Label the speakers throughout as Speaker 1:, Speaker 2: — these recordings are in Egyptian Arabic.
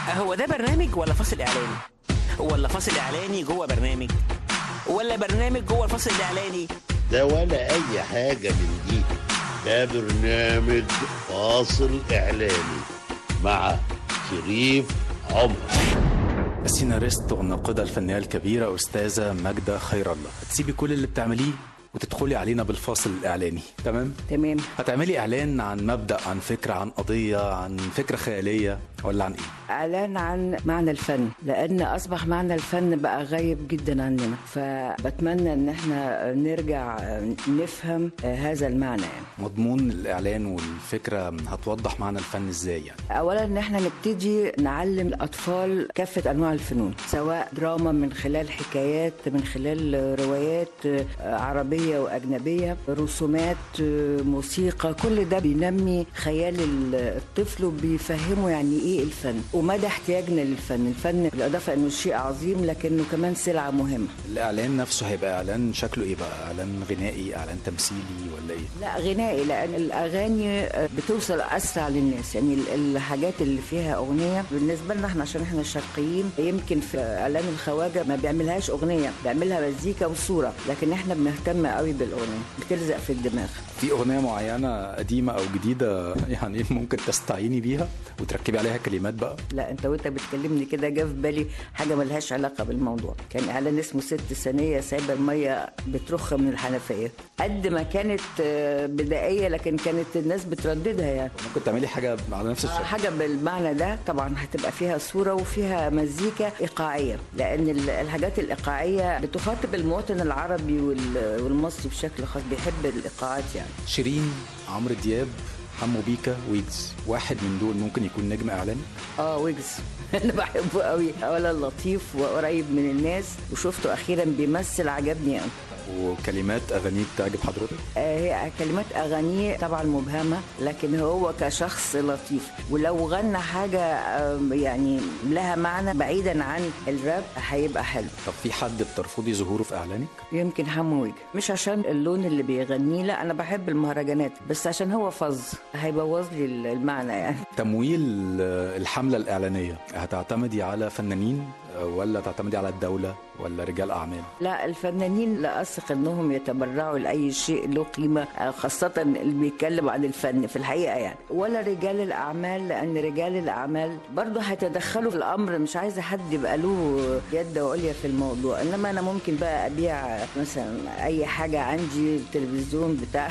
Speaker 1: هو ده برنامج ولا فاصل اعلاني ولا فاصل اعلاني جوه برنامج ولا برنامج جوه الفاصل الاعلاني
Speaker 2: ده ولا أي حاجة من دي ده برنامج فاصل إعلاني مع شريف عمر
Speaker 3: السيناريست والناقدة الفنية الكبيرة أستاذة ماجدة خير الله هتسيبي كل اللي بتعمليه وتدخلي علينا بالفاصل الإعلاني تمام؟
Speaker 4: تمام
Speaker 3: هتعملي إعلان عن مبدأ عن فكرة عن قضية عن فكرة خيالية ولا عن إيه؟
Speaker 4: اعلان عن معنى الفن لان اصبح معنى الفن بقى غايب جدا عننا فبتمنى ان احنا نرجع نفهم هذا المعنى يعني
Speaker 3: مضمون الإعلان والفكرة هتوضح معنى الفن إزاي يعني؟
Speaker 4: اولا ان احنا نبتدي نعلم الاطفال كافه انواع الفنون سواء دراما من خلال حكايات من خلال روايات عربيه واجنبيه رسومات موسيقى كل ده بينمي خيال الطفل وبيفهمه يعني ايه الفن ومدى احتياجنا للفن الفن بالاضافه انه شيء عظيم لكنه كمان سلعه مهمه
Speaker 3: الإعلان نفسه هيبقى إعلان شكله إيه بقى؟ إعلان غنائي إعلان تمثيلي ولا إيه؟
Speaker 4: لا غنائي لان الاغاني بتوصل اسرع للناس يعني ال- الحاجات اللي فيها اغنيه بالنسبه لنا احنا عشان احنا شرقيين يمكن في اعلان الخواجه ما بيعملهاش اغنيه بيعملها مزيكا وصوره لكن احنا بنهتم قوي بالاغنيه بتلزق في الدماغ
Speaker 3: في أغنية معينة قديمة أو جديدة يعني ممكن تستعيني بيها وتركبي عليها كلمات بقى؟
Speaker 4: لا انت وانت بتكلمني كده جه في بالي حاجه ملهاش علاقه بالموضوع كان اعلان اسمه ست ثانيه سايبه الميه بترخ من الحنفيه قد ما كانت آه، بدائيه لكن كانت الناس بترددها يعني
Speaker 3: ممكن تعملي حاجة على نفس
Speaker 4: آه،
Speaker 3: الشكل
Speaker 4: حاجه بالمعنى ده طبعا هتبقى فيها صوره وفيها مزيكا ايقاعيه لان ال- الحاجات الايقاعيه بتخاطب المواطن العربي وال- والمصري بشكل خاص بيحب الايقاعات يعني
Speaker 3: شيرين عمرو دياب حمو بيكا ويجز واحد من دول ممكن يكون نجم اعلاني
Speaker 4: اه ويجز انا بحبه قوي اولا لطيف وقريب من الناس وشفته اخيرا بيمثل عجبني قوي
Speaker 3: وكلمات اغانيه بتعجب حضرتك
Speaker 4: آه، هي كلمات اغانيه طبعا مبهمه لكن هو كشخص لطيف ولو غنى حاجه آه، يعني لها معنى بعيدا عن الراب هيبقى حلو
Speaker 3: طب في حد بترفضي ظهوره في اعلانك
Speaker 4: يمكن حمو ويجا مش عشان اللون اللي بيغنيه لا انا بحب المهرجانات بس عشان هو فظ هيبوظ لي المعنى يعني
Speaker 3: تمويل آه، الحمله الاعلانيه هتعتمدي على فنانين آه، ولا تعتمدي على الدوله ولا رجال اعمال
Speaker 4: لا الفنانين لا اثق انهم يتبرعوا لاي شيء له قيمه آه، خاصه اللي بيتكلم عن الفن في الحقيقه يعني ولا رجال الاعمال لان رجال الاعمال برضه هيتدخلوا في الامر مش عايزه حد يبقى له يد عليا في الموضوع انما انا ممكن بقى ابيع مثلا اي حاجه عندي التلفزيون بتاع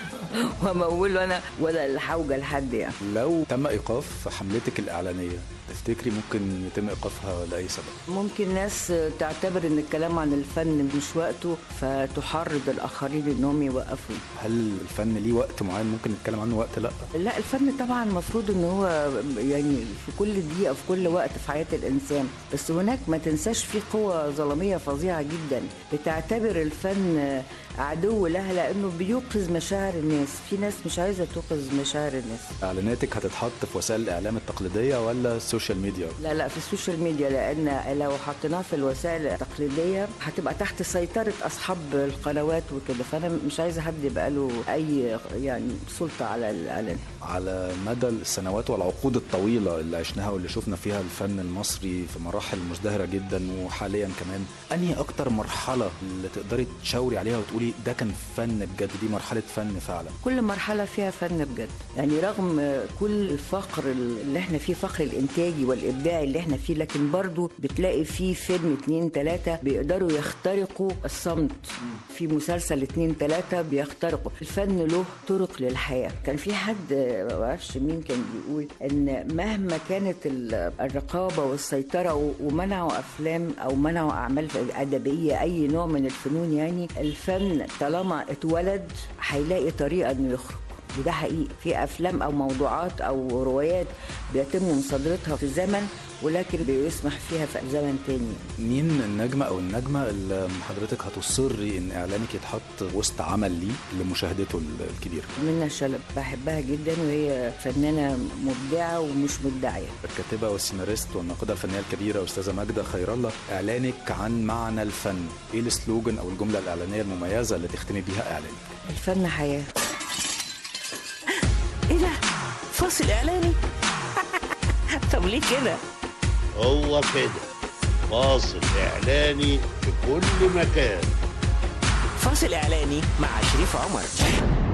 Speaker 4: واموله انا ولا الحوجه لحد يعني
Speaker 3: لو تم ايقاف حملتك الاعلانيه تفتكري ممكن يتم ايقافها لاي سبب
Speaker 4: ممكن ناس تعتبر ان الكلام عن الفن مش وقته فتحرض الاخرين انهم يوقفوا
Speaker 3: هل الفن ليه وقت معين ممكن نتكلم عنه وقت لا
Speaker 4: لا الفن طبعا المفروض ان هو يعني في كل دقيقه في كل وقت في حياه الانسان بس هناك ما تنساش في قوه ظلاميه فظيعه جدا بتعتبر الفن عدو لها لانه بيوقظ مشاعر الناس في ناس مش عايزه توقظ مشاعر الناس
Speaker 3: اعلاناتك هتتحط في وسائل الاعلام التقليديه ولا السوشيال ميديا
Speaker 4: لا لا في السوشيال ميديا لان لو حطيناها في الوسائل التقليديه هتبقى تحت سيطره اصحاب القنوات وكده فانا مش عايزه حد يبقى له اي يعني سلطه على الاعلان
Speaker 3: على مدى السنوات والعقود الطويلة اللي عشناها واللي شفنا فيها الفن المصري في مراحل مزدهرة جدا وحاليا كمان أنهي أكتر مرحلة اللي تقدري تشاوري عليها وتقولي ده كان فن بجد دي مرحلة فن فعلا
Speaker 4: كل مرحلة فيها فن بجد يعني رغم كل الفقر اللي احنا فيه فقر الانتاجي والابداعي اللي احنا فيه لكن برضو بتلاقي فيه فيلم اتنين تلاتة بيقدروا يخترقوا الصمت في مسلسل اتنين تلاتة بيخترقوا الفن له طرق للحياة كان في حد معرفش مين كان بيقول ان مهما كانت ال- الرقابة والسيطرة و- ومنعوا افلام او منعوا اعمال ادبية اي نوع من الفنون يعني الفن طالما اتولد هيلاقي طريقة انه يخرج وده حقيقي في افلام او موضوعات او روايات بيتم مصادرتها في زمن ولكن بيسمح فيها في زمن تاني
Speaker 3: مين النجمة أو النجمة اللي حضرتك هتصري إن إعلانك يتحط وسط عمل ليه لمشاهدته الكبيرة
Speaker 4: منى شلب بحبها جدا وهي فنانة مبدعة ومش مدعية
Speaker 3: الكاتبة والسيناريست والناقدة الفنية الكبيرة أستاذة ماجدة خير الله إعلانك عن معنى الفن إيه السلوجن أو الجملة الإعلانية المميزة اللي تختمي بيها إعلانك
Speaker 4: الفن حياة
Speaker 1: ايه ده فاصل اعلاني طب ليه كده
Speaker 2: هو كده فاصل إعلاني في كل مكان
Speaker 1: فاصل إعلاني مع شريف عمر